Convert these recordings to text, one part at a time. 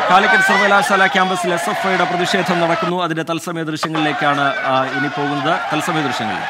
കാലിക്കറ്റ് സർവകലാശാല ക്യാമ്പസിൽ S F ഐയുടെ പ്രതിഷേധം നടക്കുന്നു അതിന്റെ തത്സമയ ദൃശ്യങ്ങളിലേക്കാണ് ആ, ഇനി പോകുന്നത് തത്സമയ ദൃശ്യങ്ങളിൽ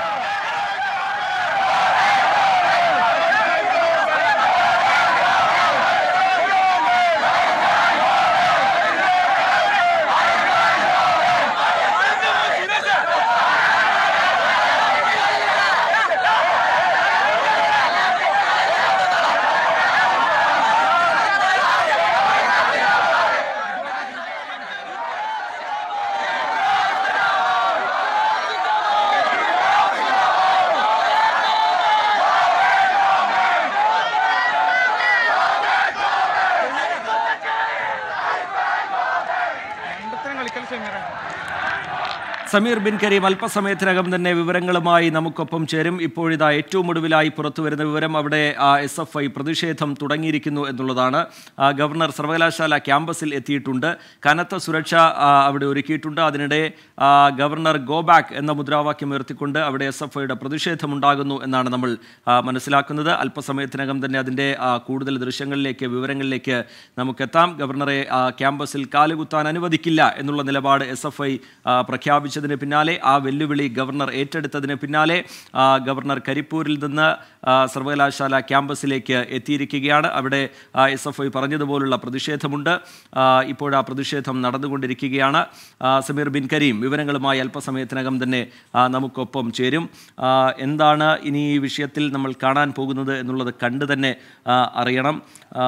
സമീർ ബിൻ കരീം അല്പസമയത്തിനകം തന്നെ വിവരങ്ങളുമായി നമുക്കൊപ്പം ചേരും ഇപ്പോഴിതാ ഏറ്റവും ഒടുവിലായി പുറത്തുവരുന്ന വിവരം അവിടെ എസ് എഫ് ഐ പ്രതിഷേധം തുടങ്ങിയിരിക്കുന്നു എന്നുള്ളതാണ് ആ, ഗവർണർ സർവകലാശാല ക്യാമ്പസിൽ എത്തിയിട്ടുണ്ട് കനത്ത സുരക്ഷ ആ, അവിടെ ഒരുക്കിയിട്ടുണ്ട് അതിനിടെ ആ, ഗവർണർ ഗോ ബാക്ക് എന്ന മുദ്രാവാക്യം ഉയർത്തിക്കൊണ്ട് അവിടെ എസ് എഫ് ഐയുടെ പ്രതിഷേധമുണ്ടാകുന്നു എന്നാണ് നമ്മൾ ആ, മനസ്സിലാക്കുന്നത് അല്പസമയത്തിനകം തന്നെ അതിൻ്റെ ആ, കൂടുതൽ ദൃശ്യങ്ങളിലേക്ക് വിവരങ്ങളിലേക്ക് നമുക്കെത്താം ഗവർണറെ ആ, ക്യാമ്പസിൽ കാലുകുത്താൻ അനുവദിക്കില്ല എന്നുള്ള നിലപാട് എസ് എഫ് ഐ പ്രഖ്യാപിച്ചതിന് പിന്നാലെ ആ വെല്ലുവിളി ഗവർണർ ഏറ്റെടുത്തതിന് പിന്നാലെ ആ, ഗവർണർ കരിപ്പൂരിൽ നിന്ന് ആ, സർവകലാശാല ക്യാമ്പസിലേക്ക് എത്തിയിരിക്കുകയാണ് അവിടെ എസ് എഫ് ഐ പറഞ്ഞതുപോലുള്ള പ്രതിഷേധമുണ്ട് ആ, ഇപ്പോൾ ആ പ്രതിഷേധം നടന്നുകൊണ്ടിരിക്കുകയാണ് ആ, സമീർ ബിൻ കരീം വിവരങ്ങളുമായി അല്പസമയത്തിനകം തന്നെ ആ, നമുക്കൊപ്പം ചേരും ആ, എന്താണ് ഇനി ഈ വിഷയത്തിൽ നമ്മൾ കാണാൻ പോകുന്നത് എന്നുള്ളത് കണ്ടു തന്നെ ആ, അറിയണം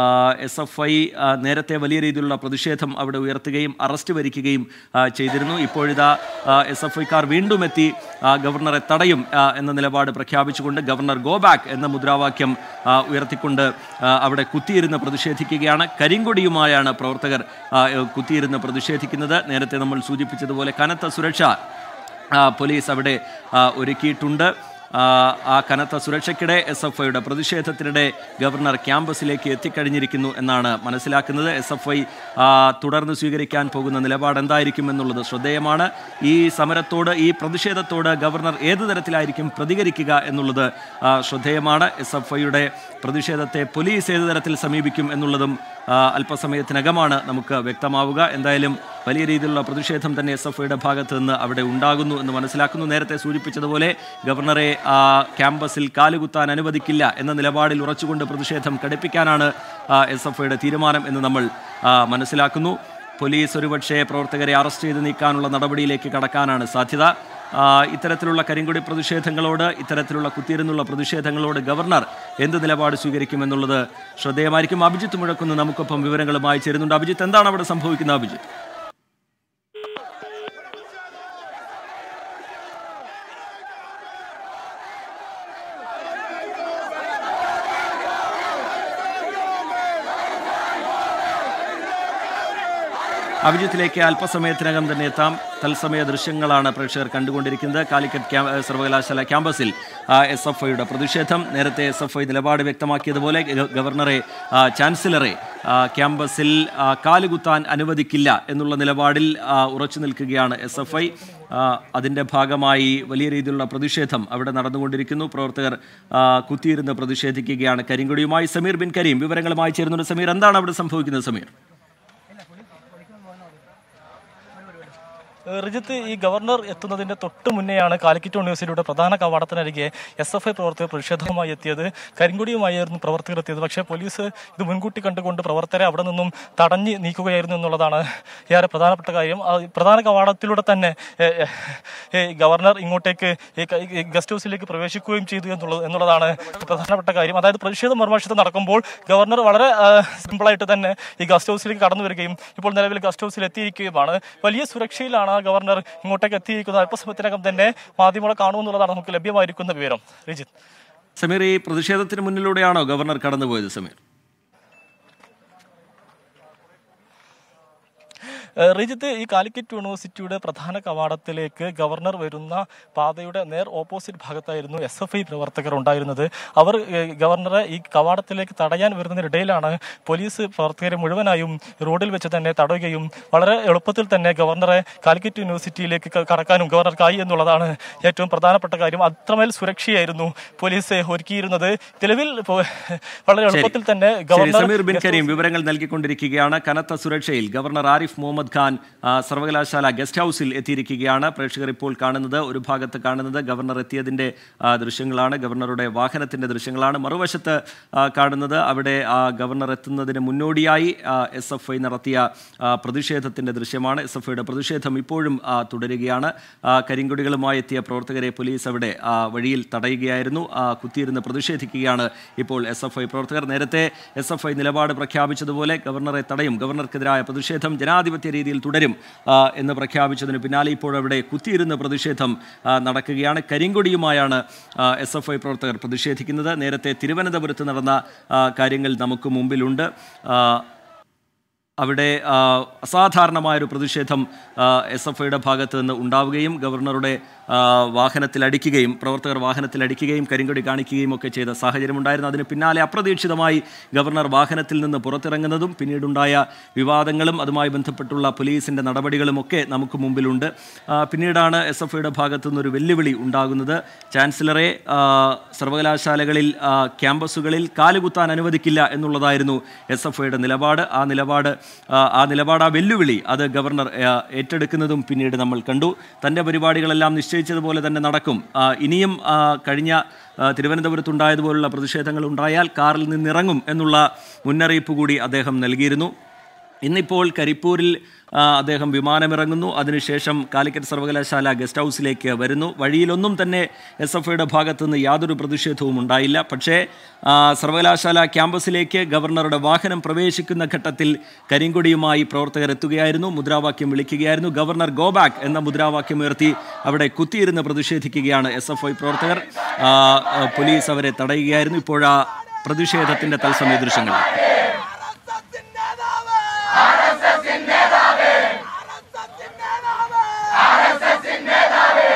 എസ് എഫ് ഐ നേരത്തെ വലിയ രീതിയിലുള്ള പ്രതിഷേധം അവിടെ ഉയർത്തുകയും അറസ്റ്റ് വരിക്കുകയും ആ, ചെയ്തിരുന്നു ഇപ്പോഴിതാ എസ് എഫ് ഐക്കാർ വീണ്ടും എത്തി ആ, ഗവർണറെ തടയും ആ, എന്ന നിലപാട് പ്രഖ്യാപിച്ചുകൊണ്ട് ഗവർണർ ഗോ ബാക്ക് എന്ന മുദ്രാവാക്യം ആ, ഉയർത്തിക്കൊണ്ട് ആ, അവിടെ കുത്തിയിരുന്ന് പ്രതിഷേധിക്കുകയാണ് കരിങ്കൊടിയുമായാണ് പ്രവർത്തകർ ആ, കുത്തിയിരുന്ന് പ്രതിഷേധിക്കുന്നത് നേരത്തെ നമ്മൾ സൂചിപ്പിച്ചതുപോലെ കനത്ത സുരക്ഷ ആ, പോലീസ് അവിടെ ആ, ഒരുക്കിയിട്ടുണ്ട് ആ, ആ കനത്ത സുരക്ഷയ്ക്കിടെ എസ് എഫ് ഐയുടെ പ്രതിഷേധത്തിനിടെ ഗവർണർ ക്യാമ്പസിലേക്ക് എത്തിക്കഴിഞ്ഞിരിക്കുന്നു എന്നാണ് മനസ്സിലാക്കുന്നത് എസ് എഫ് ഐ തുടർന്ന് സ്വീകരിക്കാൻ പോകുന്ന നിലപാട് എന്തായിരിക്കും എന്നുള്ളത് ശ്രദ്ധേയമാണ് ഈ സമരത്തോട് ഈ പ്രതിഷേധത്തോട് ഗവർണർ ഏത് തരത്തിലായിരിക്കും പ്രതികരിക്കുക എന്നുള്ളത് ആ, ശ്രദ്ധേയമാണ് എസ് എഫ് ഐയുടെ പ്രതിഷേധത്തെ പോലീസ് ഏത് തരത്തിൽ സമീപിക്കും എന്നുള്ളതും ആ, അല്പസമയത്തിനകമാണ് നമുക്ക് വ്യക്തമാവുക എന്തായാലും വലിയ രീതിയിലുള്ള പ്രതിഷേധം തന്നെ എസ് എഫ് ഐയുടെ ഭാഗത്ത് നിന്ന് അവിടെ ഉണ്ടാകുന്നു എന്ന് മനസ്സിലാക്കുന്നു നേരത്തെ സൂചിപ്പിച്ചതുപോലെ ഗവർണറെ ആ, ക്യാമ്പസിൽ കാലുകുത്താൻ അനുവദിക്കില്ല എന്ന നിലപാടിൽ ഉറച്ചുകൊണ്ട് പ്രതിഷേധം കടുപ്പിക്കാനാണ് എസ് എഫ് ഐയുടെ തീരുമാനം എന്ന് നമ്മൾ ആ, മനസ്സിലാക്കുന്നു പോലീസ് ഒരുപക്ഷെ പ്രവർത്തകരെ അറസ്റ്റ് ചെയ്ത് നീക്കാനുള്ള നടപടിയിലേക്ക് കടക്കാനാണ് സാധ്യത ആ, ഇത്തരത്തിലുള്ള കരിങ്കൊടി പ്രതിഷേധങ്ങളോട് ഇത്തരത്തിലുള്ള കുത്തിയിരുന്നുള്ള പ്രതിഷേധങ്ങളോട് ഗവർണർ എന്ത് നിലപാട് സ്വീകരിക്കുമെന്നുള്ളത് ശ്രദ്ധേയമായിരിക്കും അഭിജിത്ത് മുഴക്കുന്ന് നമുക്കൊപ്പം വിവരങ്ങളുമായി ചേരുന്നുണ്ട് അഭിജിത്ത് എന്താണ് അവിടെ സംഭവിക്കുന്നത് അഭിജിത്ത് അഭിജിത്തിലേക്ക് അല്പസമയത്തിനകം തന്നെ എത്താം തത്സമയ ദൃശ്യങ്ങളാണ് പ്രേക്ഷകർ കണ്ടുകൊണ്ടിരിക്കുന്നത് കാലിക്കറ്റ് ക്യാ സർവകലാശാല ക്യാമ്പസിൽ എസ് എഫ് ഐയുടെ പ്രതിഷേധം നേരത്തെ എസ് എഫ് ഐ നിലപാട് വ്യക്തമാക്കിയതുപോലെ ഗ- ഗവർണറെ ആ, ചാൻസലറെ ആ, ക്യാമ്പസിൽ ആ, കാലുകുത്താൻ അനുവദിക്കില്ല എന്നുള്ള നിലപാടിൽ ആ, ഉറച്ചു നിൽക്കുകയാണ് എസ് എഫ് ഐ അതിൻ്റെ ഭാഗമായി വലിയ രീതിയിലുള്ള പ്രതിഷേധം അവിടെ നടന്നുകൊണ്ടിരിക്കുന്നു പ്രവർത്തകർ ആ, കുത്തിയിരുന്ന് പ്രതിഷേധിക്കുകയാണ് കരിങ്കൊടിയുമായി സമീർ ബിൻ കരീം വിവരങ്ങളുമായി ചേരുന്നുണ്ട് സമീർ എന്താണ് അവിടെ സംഭവിക്കുന്നത് സമീർ റിജിത്ത് ഈ ഗവർണർ എത്തുന്നതിന്റെ തൊട്ട് മുന്നെയാണ് കാലിക്കറ്റ് യൂണിവേഴ്സിറ്റിയുടെ പ്രധാന കവാടത്തിനരികെ എസ് എഫ് ഐ പ്രവർത്തകർ പ്രതിഷേധവുമായി എത്തിയത് കരിങ്കൊടിയുമായിരുന്നു പ്രവർത്തകർ എത്തിയത് പക്ഷേ പോലീസ് ഇത് മുൻകൂട്ടി കണ്ടുകൊണ്ട് പ്രവർത്തകരെ അവിടെ നിന്നും തടഞ്ഞ് നീക്കുകയായിരുന്നു എന്നുള്ളതാണ് ഏറെ പ്രധാനപ്പെട്ട കാര്യം ആ പ്രധാന കവാടത്തിലൂടെ തന്നെ ഏ, ഏ, ഏ, ഗവർണർ ഇങ്ങോട്ടേക്ക് ഈ ക- ഈ ഗസ്റ്റ് ഹൗസിലേക്ക് പ്രവേശിക്കുകയും ചെയ്തു എന്നുള്ളത് എന്നുള്ളതാണ് പ്രധാനപ്പെട്ട കാര്യം അതായത് പ്രതിഷേധ മറുവശത്ത് നടക്കുമ്പോൾ ഗവർണർ വളരെ ആ, സിമ്പിളായിട്ട് തന്നെ ഈ ഗസ്റ്റ് ഹൗസിലേക്ക് കടന്നു വരികയും ഇപ്പോൾ നിലവിൽ ഗസ്റ്റ് ഹൗസിൽ എത്തിയിരിക്കുകയുമാണ് വലിയ സുരക്ഷയിലാണ് ആ ഗവർണർ ഇങ്ങോട്ടേക്ക് എത്തിയിരിക്കുന്നത് അല്പസമയത്തിനകം തന്നെ മാധ്യമങ്ങളെ കാണുമെന്നുള്ളതാണ് നമുക്ക് ലഭ്യമായിരിക്കുന്ന വിവരം റിജിത്ത് സമീർ ഈ പ്രതിഷേധത്തിന് മുന്നിലൂടെയാണോ ഗവർണർ കടന്നുപോയത് സമീർ ഏഹ് റിജിത്ത് ഈ കാലിക്കറ്റ് യൂണിവേഴ്സിറ്റിയുടെ പ്രധാന കവാടത്തിലേക്ക് ഗവർണർ വരുന്ന പാതയുടെ നേർ ഓപ്പോസിറ്റ് ഭാഗത്തായിരുന്നു എസ് എഫ് ഐ പ്രവർത്തകർ ഉണ്ടായിരുന്നത് അവർ ഏഹ് ഗവർണറെ ഈ കവാടത്തിലേക്ക് തടയാൻ വരുന്നതിനിടയിലാണ് പോലീസ് പ്രവർത്തകരെ മുഴുവനായും റോഡിൽ വെച്ച് തന്നെ തടയുകയും വളരെ എളുപ്പത്തിൽ തന്നെ ഗവർണറെ കാലിക്കറ്റ് യൂണിവേഴ്സിറ്റിയിലേക്ക് ക- കടക്കാനും ഗവർണർക്കായി എന്നുള്ളതാണ് ഏറ്റവും പ്രധാനപ്പെട്ട കാര്യം അത്രമേൽ സുരക്ഷയായിരുന്നു പോലീസ് ഒരുക്കിയിരുന്നത് നിലവിൽ പോ- വളരെ എളുപ്പത്തിൽ തന്നെ ശരി ഗവർണർ സമീർ ബിൻ കരീം വിവരങ്ങൾ നൽകിക്കൊണ്ടിരിക്കുകയാണ് കനത്ത സുരക്ഷയിൽ ഗവർണർ ആരിഫ് മുഹമ്മദ് ഖാൻ ആ, സർവകലാശാല ഗസ്റ്റ് ഹൗസിൽ എത്തിയിരിക്കുകയാണ് പ്രേക്ഷകർ ഇപ്പോൾ കാണുന്നത് ഒരു ഭാഗത്ത് കാണുന്നത് ഗവർണർ എത്തിയതിന്റെ ആ, ദൃശ്യങ്ങളാണ് ഗവർണറുടെ വാഹനത്തിന്റെ ദൃശ്യങ്ങളാണ് മറുവശത്ത് ആ, കാണുന്നത് അവിടെ ആ, ഗവർണർ എത്തുന്നതിന് മുന്നോടിയായി എസ് എഫ് ഐ നടത്തിയ ആ, പ്രതിഷേധത്തിന്റെ ദൃശ്യമാണ് എസ് എഫ് ഐയുടെ പ്രതിഷേധം ഇപ്പോഴും ആ, തുടരുകയാണ് ആ, കരിങ്കൊടികളുമായി എത്തിയ പ്രവർത്തകരെ പോലീസ് അവിടെ ആ, വഴിയിൽ തടയുകയായിരുന്നു ആ, കുത്തിയിരുന്ന് പ്രതിഷേധിക്കുകയാണ് ഇപ്പോൾ എസ് എഫ് ഐ പ്രവർത്തകർ നേരത്തെ എസ് എഫ് ഐ നിലപാട് പ്രഖ്യാപിച്ചതുപോലെ ഗവർണറെ തടയും ഗവർണർക്കെതിരായ പ്രതിഷേധം ജനാധിപത്യ രീതിയിൽ തുടരും ആ, എന്ന് പ്രഖ്യാപിച്ചതിന് പിന്നാലെ ഇപ്പോൾ അവിടെ കുത്തിയിരുന്ന് പ്രതിഷേധം ആ, നടക്കുകയാണ് കരിങ്കൊടിയുമായാണ് എസ് എഫ് ഐ പ്രവർത്തകർ പ്രതിഷേധിക്കുന്നത് നേരത്തെ തിരുവനന്തപുരത്ത് നടന്ന ആ, കാര്യങ്ങൾ നമുക്ക് മുമ്പിലുണ്ട് ആ, അവിടെ ആ, അസാധാരണമായൊരു പ്രതിഷേധം എസ് എഫ് ഐയുടെ ഭാഗത്ത് നിന്ന് ഉണ്ടാവുകയും ഗവർണറുടെ ആ, വാഹനത്തിലടിക്കുകയും പ്രവർത്തകർ വാഹനത്തിലടിക്കുകയും കരിങ്കൊടി കാണിക്കുകയും ഒക്കെ ചെയ്ത സാഹചര്യമുണ്ടായിരുന്നു അതിന് പിന്നാലെ അപ്രതീക്ഷിതമായി ഗവർണർ വാഹനത്തിൽ നിന്ന് പുറത്തിറങ്ങുന്നതും പിന്നീടുണ്ടായ വിവാദങ്ങളും അതുമായി ബന്ധപ്പെട്ടുള്ള പോലീസിൻ്റെ നടപടികളും ഒക്കെ നമുക്ക് മുമ്പിലുണ്ട് ആ, പിന്നീടാണ് എസ് എഫ് ഐയുടെ ഭാഗത്തു നിന്നൊരു വെല്ലുവിളി ഉണ്ടാകുന്നത് ചാൻസലറെ ആ, സർവകലാശാലകളിൽ ആ, ക്യാമ്പസുകളിൽ കാലുകുത്താൻ അനുവദിക്കില്ല എന്നുള്ളതായിരുന്നു എസ് എഫ് ഐയുടെ നിലപാട് ആ നിലപാട് ആ, ആ നിലപാട് ആ വെല്ലുവിളി അത് ഗവർണർ ആ, ഏറ്റെടുക്കുന്നതും പിന്നീട് നമ്മൾ കണ്ടു തൻ്റെ പരിപാടികളെല്ലാം നിശ്ചയിച്ചതുപോലെ തന്നെ നടക്കും ആ, ഇനിയും ആ, കഴിഞ്ഞ ആ, തിരുവനന്തപുരത്തുണ്ടായതുപോലുള്ള പ്രതിഷേധങ്ങൾ ഉണ്ടായാൽ കാറിൽ നിന്നിറങ്ങും എന്നുള്ള മുന്നറിയിപ്പ് കൂടി അദ്ദേഹം നൽകിയിരുന്നു ഇന്നിപ്പോൾ കരിപ്പൂരിൽ ആ, അദ്ദേഹം വിമാനമിറങ്ങുന്നു അതിനുശേഷം കാലിക്കറ്റ് സർവകലാശാല ഗസ്റ്റ് ഹൗസിലേക്ക് വരുന്നു വഴിയിലൊന്നും തന്നെ എസ് എഫ് ഐയുടെ ഭാഗത്തു നിന്ന് യാതൊരു പ്രതിഷേധവും ഉണ്ടായില്ല പക്ഷേ ആ, സർവകലാശാല ക്യാമ്പസിലേക്ക് ഗവർണറുടെ വാഹനം പ്രവേശിക്കുന്ന ഘട്ടത്തിൽ കരിങ്കൊടിയുമായി പ്രവർത്തകർ എത്തുകയായിരുന്നു മുദ്രാവാക്യം വിളിക്കുകയായിരുന്നു ഗവർണർ ഗോ ബാക്ക് എന്ന മുദ്രാവാക്യം ഉയർത്തി അവിടെ കുത്തിയിരുന്ന് പ്രതിഷേധിക്കുകയാണ് എസ് എഫ് ഐ പ്രവർത്തകർ ആ, ആ, പോലീസ് അവരെ തടയുകയായിരുന്നു ഇപ്പോഴാ പ്രതിഷേധത്തിന്റെ തത്സമയ ദൃശ്യങ്ങൾ ആർഎസ്എസിൻ നേതാവ് ആർഎസ്എസിൻ നേതാവ് ആർഎസ്എസിൻ നേതാവ്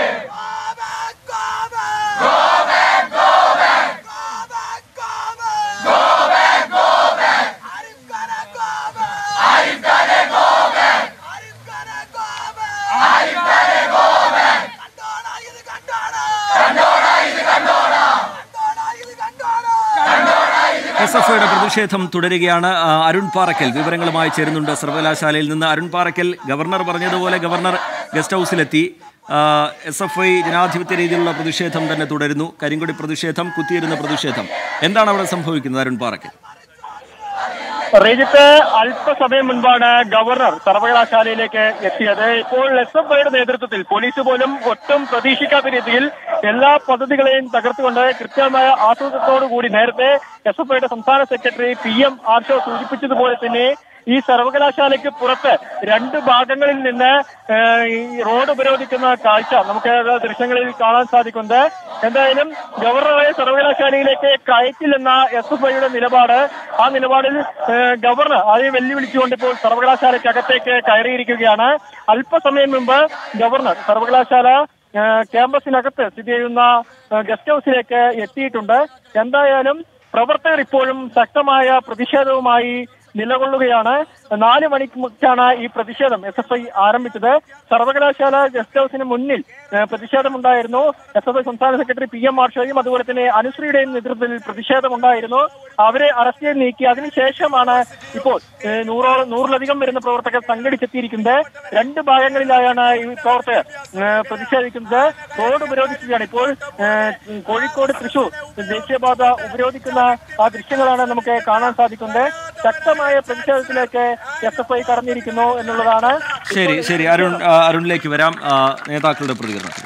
go back go back go back go back go back Arif ഖാനെ ഗോ ബാക്ക് ആരിഫ് ഖാനെ ഗോ ബാക്ക് ആരിഫ് ഖാനെ ഗോ ബാക്ക് ആരിഫ് ഖാനെ ഗോ ബാക്ക് കണ്ടോടാ ഇത് കണ്ടോടാ കണ്ടോടാ ഇത് കണ്ടോടാ കണ്ടോടാ ഇത് കണ്ടോടാ കണ്ടോടാ ഇത് എസ് എഫ് ഐയുടെ പ്രതിഷേധം തുടരുകയാണ് ആ, അരുൺ പാറക്കൽ വിവരങ്ങളുമായി ചേരുന്നുണ്ട് സർവകലാശാലയിൽ നിന്ന് അരുൺ പാറക്കൽ ഗവർണർ പറഞ്ഞതുപോലെ ഗവർണർ ഗസ്റ്റ് ഹൗസിലെത്തി എസ് എഫ് ഐ ജനാധിപത്യ രീതിയിലുള്ള പ്രതിഷേധം തന്നെ തുടരുന്നു കരിങ്കൊടി പ്രതിഷേധം കുത്തിയിരുന്ന പ്രതിഷേധം എന്താണ് അവിടെ സംഭവിക്കുന്നത് അരുൺ പാറക്കൽ റീജിത്ത് അല്പസമയം മുൻപാണ് ഗവർണർ സർവകലാശാലയിലേക്ക് എത്തിയത് ഇപ്പോൾ എസ് എഫ് ഐയുടെ നേതൃത്വത്തിൽ പോലീസ് പോലും ഒട്ടും പ്രതീക്ഷിക്കാത്ത രീതിയിൽ എല്ലാ പദ്ധതികളെയും തകർത്തുകൊണ്ട് കൃത്യമായ ആസൂത്രണത്തോടു കൂടി നേരത്തെ എസ് എഫ് ഐയുടെ സംസ്ഥാന സെക്രട്ടറി പി എം ആർഷോ സൂചിപ്പിച്ചതുപോലെ തന്നെ ഈ സർവകലാശാലയ്ക്ക് പുറത്ത് രണ്ട് ഭാഗങ്ങളിൽ നിന്ന് ഏഹ്, ഈ റോഡ് ഉപരോധിക്കുന്ന കാഴ്ച നമുക്ക് ദൃശ്യങ്ങളിൽ കാണാൻ സാധിക്കുന്നത് എന്തായാലും ഗവർണറെ സർവകലാശാലയിലേക്ക് കയറ്റില്ലെന്ന എസ് എഫ് ഐയുടെ നിലപാട് ആ നിലപാടിൽ ഏഹ്, ഗവർണർ അതിനെ വെല്ലുവിളിച്ചുകൊണ്ട് ഇപ്പോൾ സർവകലാശാലയ്ക്കകത്തേക്ക് കയറിയിരിക്കുകയാണ് അല്പസമയം മുമ്പ് ഗവർണർ സർവകലാശാല ഏഹ്, ക്യാമ്പസിനകത്ത് സ്ഥിതി ചെയ്യുന്ന ഏഹ്, ഗസ്റ്റ് ഹൗസിലേക്ക് എത്തിയിട്ടുണ്ട് എന്തായാലും പ്രവർത്തകർ ഇപ്പോഴും ശക്തമായ പ്രതിഷേധവുമായി നിലകൊള്ളുകയാണ് നാല് മണിക്കാണ് ഈ പ്രതിഷേധം എസ് എഫ് ഐ ആരംഭിച്ചത് സർവകലാശാല ഗസ്റ്റ് ഹൗസിന് മുന്നിൽ ഏഹ്, പ്രതിഷേധമുണ്ടായിരുന്നു എസ് എഫ് ഐ സംസ്ഥാന സെക്രട്ടറി പി എം മാർഷയും അതുപോലെ തന്നെ അനുശ്രീയുടെയും നേതൃത്വത്തിൽ പ്രതിഷേധമുണ്ടായിരുന്നു അവരെ അറസ്റ്റ് ചെയ്ത് നീക്കി അതിനുശേഷമാണ് ഇപ്പോൾ ഏഹ്, നൂറോളം നൂറിലധികം വരുന്ന പ്രവർത്തകർ സംഘടിച്ചെത്തിയിരിക്കുന്നത് രണ്ട് ഭാഗങ്ങളിലായാണ് ഈ പ്രവർത്തകർ ഏഹ്, പ്രതിഷേധിക്കുന്നത് റോഡ് ഉപരോധിക്കുകയാണ് ഇപ്പോൾ ഏഹ്, കോഴിക്കോട് തൃശൂർ ദേശീയപാത ഉപരോധിക്കുന്ന ആ ദൃശ്യങ്ങളാണ് നമുക്ക് കാണാൻ സാധിക്കുന്നത് ശക്തമായ പ്രതിഷേധത്തിലേക്ക് എസ് എഫ് ഐ കടന്നിരിക്കുന്നു എന്നുള്ളതാണ് ശരി ശരി അരുൺ ആ, അരുണിലേക്ക് വരാം ആ, നേതാക്കളുടെ പ്രതികരണത്തിൽ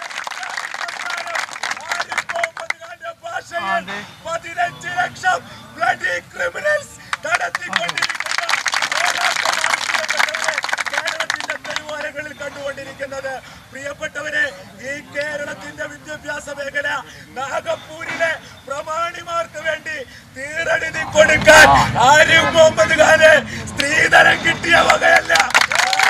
മുഹമ്മദ് ഭാഷയിൽ പതിനഞ്ച് ലക്ഷം ബ്ലഡി ക്രിമിനൽസ് കടത്തിക്കൊണ്ടിരിക്കുന്ന പോരാട്ടമാണ് പ്രിയപ്പെട്ടവരെ കേരളത്തിന്റെ തെരുവോരങ്ങളിൽ കണ്ടുകൊണ്ടിരിക്കുന്നത് പ്രിയപ്പെട്ടവരെ ഈ കേരളത്തിന്റെ വിദ്യാഭ്യാസ മേഖല നാഗപ്പൂരിലെ പ്രമാണിമാർക്ക് വേണ്ടി തീറെഴുതി കൊടുക്കാൻ ആരിഫ് മുഹമ്മദ് ഖാന് സ്ത്രീധനം കിട്ടിയ വകയല്ല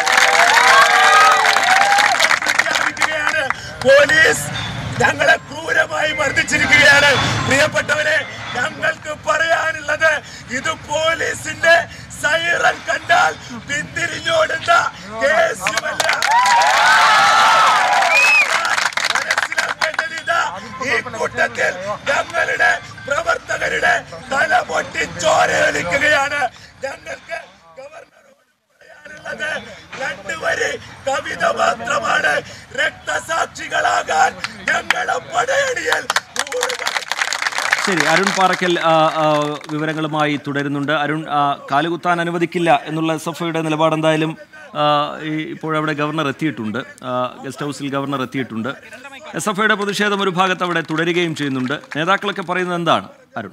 പേര് കവിത മാത്രമാണ് രക്തസാക്ഷികളാകാൻ ഞങ്ങളുടെ പടയണിയിൽ നൂറുകണക്കിന് ശരി അരുൺ പാറക്കൽ ആ, ആ, വിവരങ്ങളുമായി തുടരുന്നുണ്ട് അരുൺ ആ, കാലുകുത്താൻ അനുവദിക്കില്ല എന്നുള്ള എസ് എഫ് ഐയുടെ നിലപാട് എന്തായാലും ആ, ഈ ഇപ്പോഴവിടെ ഗവർണർ എത്തിയിട്ടുണ്ട് ആ, ഗസ്റ്റ് ഹൗസിൽ ഗവർണർ എത്തിയിട്ടുണ്ട് എസ് എഫ് ഐയുടെ പ്രതിഷേധം ഒരു ഭാഗത്ത് അവിടെ തുടരുകയും ചെയ്യുന്നുണ്ട് നേതാക്കളൊക്കെ പറയുന്നത് എന്താണ് അരുൺ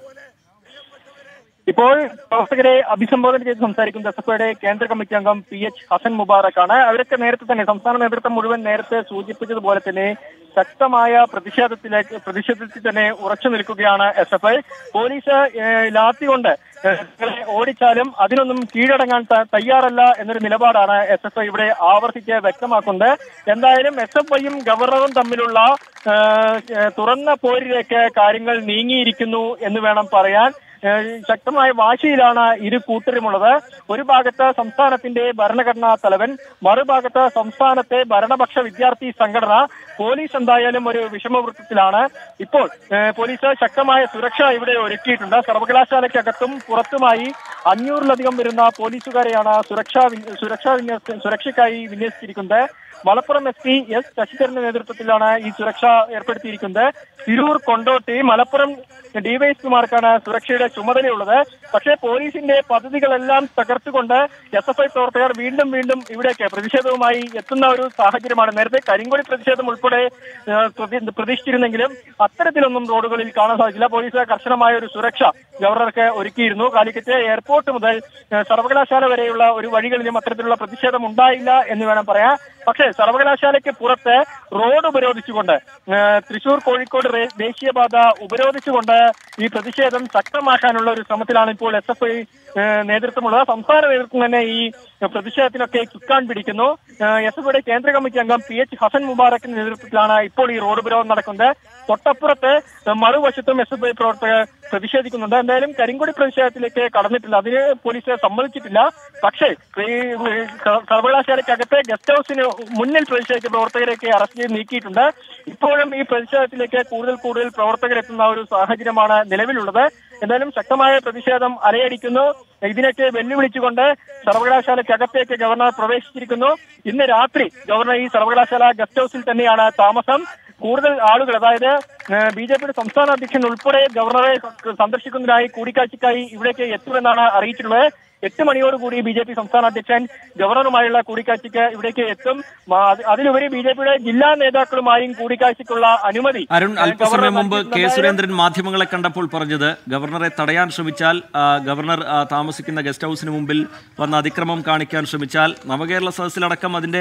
ഇപ്പോൾ പ്രവർത്തകരെ അഭിസംബോധന ചെയ്ത് സംസാരിക്കുന്ന എസ് എഫ് ഐയുടെ കേന്ദ്ര കമ്മിറ്റി അംഗം പി എച്ച് ഹസൻ മുബാറക്കാണ് അവരൊക്കെ നേരത്തെ തന്നെ സംസ്ഥാന നേതൃത്വം മുഴുവൻ നേരത്തെ സൂചിപ്പിച്ചതുപോലെ തന്നെ ശക്തമായ പ്രതിഷേധത്തിലേക്ക് പ്രതിഷേധത്തിൽ തന്നെ ഉറച്ചു നിൽക്കുകയാണ് എസ് എഫ് ഐ പോലീസ് ഏഹ്, ലാത്തി കൊണ്ട് ഏഹ്, നിങ്ങളെ ഓടിച്ചാലും അതിനൊന്നും കീഴടങ്ങാൻ ത- തയ്യാറല്ല എന്നൊരു നിലപാടാണ് എസ് എഫ് ഐ ഇവിടെ ആവർത്തിച്ച് വ്യക്തമാക്കുന്നത് എന്തായാലും എസ് എഫ് ഐയും ഗവർണറും തമ്മിലുള്ള ഏഹ്, ഏഹ്, തുറന്ന പോരിലേക്ക് കാര്യങ്ങൾ നീങ്ങിയിരിക്കുന്നു എന്ന് വേണം പറയാൻ ഏഹ് ശക്തമായ വാശിയിലാണ് ഇരു കൂട്ടരുമുള്ളത് ഒരു ഭാഗത്ത് സംസ്ഥാനത്തിന്റെ ഭരണഘടനാ തലവൻ മറുഭാഗത്ത് സംസ്ഥാനത്തെ ഭരണപക്ഷ വിദ്യാർത്ഥി സംഘടന പോലീസ് എന്തായാലും ഒരു വിഷമവൃത്തത്തിലാണ് ഇപ്പോൾ ഏഹ് പോലീസ് ശക്തമായ സുരക്ഷ ഇവിടെ ഒരുക്കിയിട്ടുണ്ട് സർവകലാശാലയ്ക്കകത്തും പുറത്തുമായി അഞ്ഞൂറിലധികം വരുന്ന പോലീസുകാരെയാണ് സുരക്ഷാ വി- സുരക്ഷാ വിന്യസ സുരക്ഷയ്ക്കായി വിന്യസിച്ചിരിക്കുന്നത് മലപ്പുറം എസ് പി എസ് ശശിധരന്റെ നേതൃത്വത്തിലാണ് ഈ സുരക്ഷ ഏർപ്പെടുത്തിയിരിക്കുന്നത് തിരൂർ കൊണ്ടോട്ടി മലപ്പുറം ഡിവൈഎസ്പിമാർക്കാണ് സുരക്ഷയുടെ ചുമതലയുള്ളത് പക്ഷേ പോലീസിന്റെ പദ്ധതികളെല്ലാം തകർത്തുകൊണ്ട് എസ് എഫ് ഐ പ്രവർത്തകർ വീണ്ടും വീണ്ടും ഇവിടേക്ക് പ്രതിഷേധവുമായി എത്തുന്ന ഒരു സാഹചര്യമാണ് നേരത്തെ കരിങ്കൊടി പ്രതിഷേധം ഉൾപ്പെടെ ഏഹ്, പ്രതി- പ്രതീക്ഷിച്ചിരുന്നെങ്കിലും അത്തരത്തിലൊന്നും റോഡുകളിൽ കാണാൻ സാധിച്ചില്ല പോലീസ് കർശനമായ ഒരു സുരക്ഷ ഗവർണർക്ക് ഒരുക്കിയിരുന്നു കാലിക്കറ്റ് എയർപോർട്ട് മുതൽ ഏഹ്, സർവകലാശാല വരെയുള്ള ഒരു വഴികളിലും അത്തരത്തിലുള്ള പ്രതിഷേധം ഉണ്ടായില്ല എന്ന് വേണം പറയാൻ പക്ഷേ സർവകലാശാലയ്ക്ക് പുറത്ത് റോഡ് ഉപരോധിച്ചുകൊണ്ട് ഏഹ്, തൃശൂർ കോഴിക്കോട് റേ- ദേശീയപാത ഉപരോധിച്ചുകൊണ്ട് ഈ പ്രതിഷേധം ശക്തമാക്കാനുള്ള ഒരു ശ്രമത്തിലാണ് ഇപ്പോൾ എസ് എഫ് ഐ നേതൃത്വമുള്ളത് സംസ്ഥാന നേതൃത്വം തന്നെ ഈ പ്രതിഷേധത്തിനൊക്കെ ചുക്കാൻ പിടിക്കുന്നു എസ് എഫ് ഐയുടെ കേന്ദ്ര കമ്മിറ്റി അംഗം പി എച്ച് ഹസൻ മുബാറക്കിന്റെ നേതൃത്വത്തിലാണ് ഇപ്പോൾ ഈ റോഡ് ഉപരോധം നടക്കുന്നത് തൊട്ടപ്പുറത്ത് മറുവശത്തും എസ് എഫ് ഐ പ്രവർത്തകർ പ്രതിഷേധിക്കുന്നുണ്ട് എന്തായാലും കരിങ്കൊടി പ്രതിഷേധത്തിലേക്ക് കടന്നിട്ടില്ല അതിന് പോലീസ് സമ്മതിച്ചിട്ടില്ല പക്ഷേ ഈ സ- സർവകലാശാലയ്ക്കകത്തെ ഗസ്റ്റ് ഹൗസിന് മുന്നിൽ പ്രതിഷേധിച്ച പ്രവർത്തകരെയൊക്കെ അറസ്റ്റ് ചെയ്ത് നീക്കിയിട്ടുണ്ട് ഇപ്പോഴും ഈ പ്രതിഷേധത്തിലേക്ക് കൂടുതൽ കൂടുതൽ പ്രവർത്തകർ എത്തുന്ന ഒരു സാഹചര്യമാണ് നിലവിലുള്ളത് എന്തായാലും ശക്തമായ പ്രതിഷേധം അലയടിക്കുന്നു ഇതിനൊക്കെ വെല്ലുവിളിച്ചുകൊണ്ട് സർവകലാശാലയ്ക്കകത്തേക്ക് ഗവർണർ പ്രവേശിച്ചിരിക്കുന്നു ഇന്ന് രാത്രി ഗവർണർ ഈ സർവകലാശാല ഗസ്റ്റ് ഹൗസിൽ തന്നെയാണ് താമസം കൂടുതൽ ആളുകൾ അതായത് ബി ജെ പിയുടെ സംസ്ഥാന അധ്യക്ഷൻ ഉൾപ്പെടെ ഗവർണറെ സന്ദർശിക്കുന്നതിനായി കൂടിക്കാഴ്ചയ്ക്കായി ഇവിടേക്ക് എത്തുമെന്നാണ് അറിയിച്ചിട്ടുള്ളത് എട്ട് മണിയോടുകൂടി ബി ജെ പി സംസ്ഥാന അധ്യക്ഷൻ ഗവർണറുമായുള്ള കൂടിക്കാഴ്ചയ്ക്ക് ഇവിടേക്ക് എത്തും മ- അത് അതിലുപരി ബി ജെ പിയുടെ ജില്ലാ നേതാക്കളുമായും കൂടിക്കാഴ്ചയ്ക്കുള്ള അനുമതി അരുൺ ഏഹ്, അല്പസമയം ഗവർണർ മുമ്പ് കെ നൽകിയിട്ടുണ്ടായാലും സുരേന്ദ്രൻ മാധ്യമങ്ങളെ കണ്ടപ്പോൾ പറഞ്ഞത് ഗവർണറെ തടയാൻ ശ്രമിച്ചാൽ ആ, ഗവർണർ ആ, താമസിക്കുന്ന ഗസ്റ്റ് ഹൗസിന് മുമ്പിൽ വന്ന് അതിക്രമം കാണിക്കാൻ ശ്രമിച്ചാൽ നവകേരള സദസ്സിലടക്കം അതിന്റെ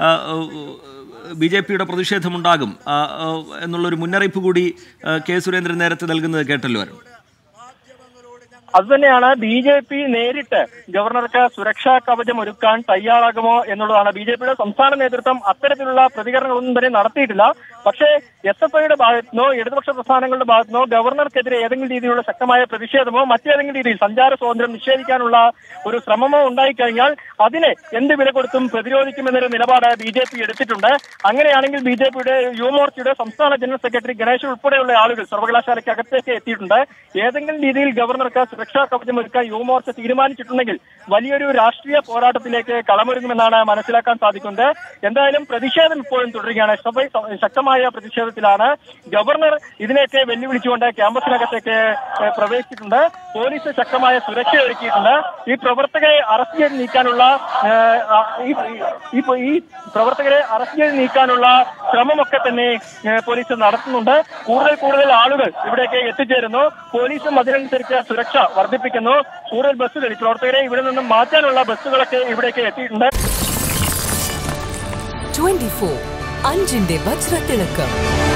ബി ജെ പിയുടെ പ്രതിഷേധമുണ്ടാകും ആ, ആ, എന്നുള്ളൊരു മുന്നറിയിപ്പ് കൂടി ആ, കെ സുരേന്ദ്രൻ നേരത്തെ നൽകുന്നത് കേട്ടല്ലോ അരുൺ അതുതന്നെയാണ് ബി ജെ പി നേരിട്ട് ഗവർണർക്ക് സുരക്ഷാ കവചം ഒരുക്കാൻ തയ്യാറാകുമോ എന്നുള്ളതാണ് ബി ജെ പിയുടെ സംസ്ഥാന നേതൃത്വം അത്തരത്തിലുള്ള പ്രതികരണങ്ങളൊന്നും തന്നെ നടത്തിയിട്ടില്ല പക്ഷേ എസ് എഫ് ഐയുടെ ഭാഗത്തുനിന്നോ ഇടതുപക്ഷ പ്രസ്ഥാനങ്ങളുടെ ഭാഗത്തുനിന്നോ ഗവർണർക്കെതിരെ ഏതെങ്കിലും രീതിയിലുള്ള ശക്തമായ പ്രതിഷേധമോ മറ്റേതെങ്കിലും രീതിയിൽ സഞ്ചാര സ്വാതന്ത്ര്യം നിഷേധിക്കാനുള്ള ഒരു ശ്രമമോ ഉണ്ടായിക്കഴിഞ്ഞാൽ അതിനെ എന്ത് വില കൊടുത്തും പ്രതിരോധിക്കുമെന്നൊരു നിലപാട് ബി ജെ പി എടുത്തിട്ടുണ്ട് അങ്ങനെയാണെങ്കിൽ ബി ജെ പിയുടെ യുവമോർച്ചയുടെ സംസ്ഥാന ജനറൽ സെക്രട്ടറി ഗണേശ് ഉൾപ്പെടെയുള്ള ആളുകൾ സർവകലാശാലയ്ക്ക് അകത്തേക്ക് എത്തിയിട്ടുണ്ട് ഏതെങ്കിലും രീതിയിൽ ഗവർണർക്ക് സുരക്ഷാ കവചം ഒരുക്കാൻ യുവമോർച്ച തീരുമാനിച്ചിട്ടുണ്ടെങ്കിൽ വലിയൊരു രാഷ്ട്രീയ പോരാട്ടത്തിലേക്ക് കളമൊരുങ്ങുമെന്നാണ് മനസ്സിലാക്കാൻ സാധിക്കുന്നത് എന്തായാലും പ്രതിഷേധം ഇപ്പോഴും തുടരുകയാണ് സഭ ശക്തമായ പ്രതിഷേധത്തിലാണ് ഗവർണർ ഇതിനെയൊക്കെ വെല്ലുവിളിച്ചുകൊണ്ട് ക്യാമ്പസിനകത്തേക്ക് ഏഹ്, പ്രവേശിച്ചിട്ടുണ്ട് പോലീസ് ശക്തമായ സുരക്ഷ ഒരുക്കിയിട്ടുണ്ട് ഈ പ്രവർത്തകരെ അറസ്റ്റ് ചെയ്ത് നീക്കാനുള്ള ഏഹ്, ആ, ഈ- ഈ ഈ പ്രവർത്തകരെ അറസ്റ്റ് ചെയ്ത് നീക്കാനുള്ള ശ്രമമൊക്കെ തന്നെ ഏഹ്, പോലീസ് നടത്തുന്നുണ്ട് കൂടുതൽ കൂടുതൽ ആളുകൾ ഇവിടേക്ക് എത്തിച്ചേരുന്നു പോലീസും അതിനനുസരിച്ച് സുരക്ഷ വർദ്ധിപ്പിക്കുന്നു കൂടുതൽ ബസ്സുകൾ ഈ പ്രവർത്തകരെ ഇവിടെ നിന്നും മാറ്റാനുള്ള ബസ്സുകളൊക്കെ ഇവിടേക്ക് എത്തിയിട്ടുണ്ട് ട്വന്റി ഫോർ അഞ്ചിന്റെ വജ്രത്തിളക്കം